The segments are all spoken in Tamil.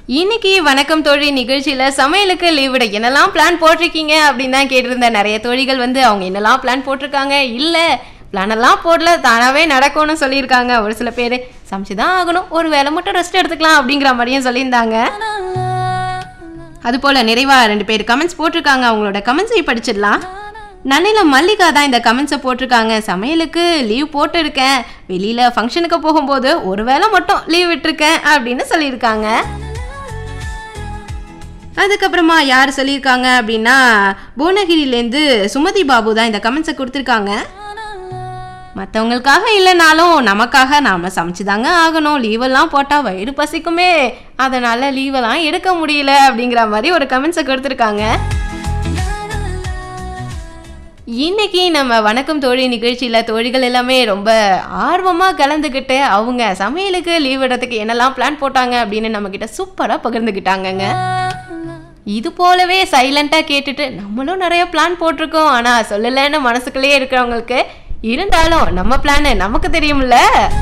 இன்னைக்கு வணக்கம் தோழி நிகழ்ச்சியில சமையலுக்கு லீவ் விட என்னெல்லாம் பிளான் போட்டிருக்கீங்க அப்படின்னு தான் கேட்டிருந்தேன் நிறைய தோழிகள் வந்து அவங்க என்னெல்லாம் பிளான் போட்டிருக்காங்க இல்ல பிளான் எல்லாம் போடல தானாவே நடக்கும்னு சொல்லியிருக்காங்க ஒரு சில பேர் சமைச்சு தான் ஆகணும் ஒரு வேலை மட்டும் ரெஸ்ட் எடுத்துக்கலாம் அப்படிங்கிற மாதிரியும் சொல்லியிருந்தாங்க அது போல நிறைவா ரெண்டு பேர் கமெண்ட்ஸ் போட்டிருக்காங்க அவங்களோட கமெண்ட்ஸை படிச்சிடலாம் நன்னில மல்லிகா தான் இந்த கமெண்ட்ஸை போட்டிருக்காங்க சமையலுக்கு லீவ் போட்டிருக்கேன் வெளியில ஃபங்க்ஷனுக்கு போகும்போது ஒரு வேளை மட்டும் லீவ் விட்டிருக்கேன் அப்படின்னு சொல்லியிருக்காங்க அதுக்கப்புறமா யார் சொல்லியிருக்காங்க அப்படின்னா புவனகிரிலேருந்து சுமதி பாபு தான் இந்த கமெண்ட்ஸை கொடுத்துருக்காங்க மற்றவங்களுக்காக இல்லைனாலும் நமக்காக நாம் சமைச்சு தாங்க ஆகணும் லீவெல்லாம் போட்டால் வயிறு பசிக்குமே அதனால் லீவெல்லாம் எடுக்க முடியல அப்படிங்கிற மாதிரி ஒரு கமெண்ட்ஸை கொடுத்துருக்காங்க இன்னைக்கு நம்ம வணக்கம் தோழி நிகழ்ச்சியில் தோழிகள் எல்லாமே ரொம்ப ஆர்வமாக கலந்துக்கிட்டு அவங்க சமையலுக்கு லீவ் விடுறதுக்கு என்னெல்லாம் பிளான் போட்டாங்க அப்படின்னு நம்மக்கிட்ட சூப்பராக பகிர்ந்துக்கிட்டாங்கங்க இது போலவே சைலண்ட்டாக கேட்டுட்டு நம்மளும் நிறைய பிளான் போட்டிருக்கோம் ஆனால் சொல்லலைன்னு மனசுக்குள்ளேயே இருக்கிறவங்களுக்கு இருந்தாலும் நம்ம பிளான் நமக்கு தெரியும்ல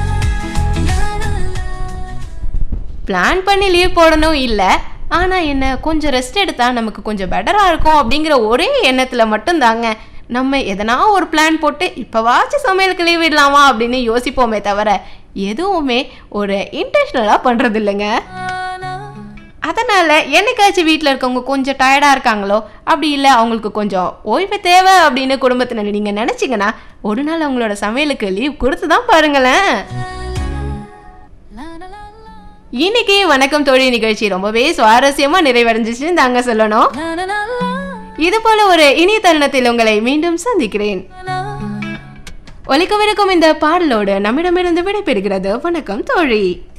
பிளான் பண்ணி லீவ் போடணும் இல்லை ஆனால் என்ன கொஞ்சம் ரெஸ்ட் எடுத்தால் நமக்கு கொஞ்சம் பெட்டராக இருக்கும் அப்படிங்கிற ஒரே எண்ணத்தில் மட்டும்தாங்க நம்ம எதனா ஒரு பிளான் போட்டு இப்போவாச்சும் சமையலுக்கு லீவ் விடலாமா அப்படின்னு யோசிப்போமே தவிர எதுவுமே ஒரு இன்டென்ஷனலாக பண்ணுறது இல்லைங்க அதனால் என்னைக்காச்சும் வீட்டில் இருக்கவங்க கொஞ்சம் டயர்டாக இருக்காங்களோ அப்படி இல்லை அவங்களுக்கு கொஞ்சம் ஓய்வு தேவை அப்படின்னு குடும்பத்தினர் நீங்கள் நினச்சிங்கன்னா ஒரு நாள் அவங்களோட சமையலுக்கு லீவ் கொடுத்து தான் பாருங்களேன் இன்னைக்கு வணக்கம் தோழி நிகழ்ச்சி ரொம்பவே சுவாரஸ்யமா நிறைவடைஞ்சிச்சுன்னு தாங்க சொல்லணும் இது போல ஒரு இனிய தருணத்தில் உங்களை மீண்டும் சந்திக்கிறேன் ஒலிக்கவிருக்கும் இந்த பாடலோடு நம்மிடமிருந்து விடைபெறுகிறது வணக்கம் தோழி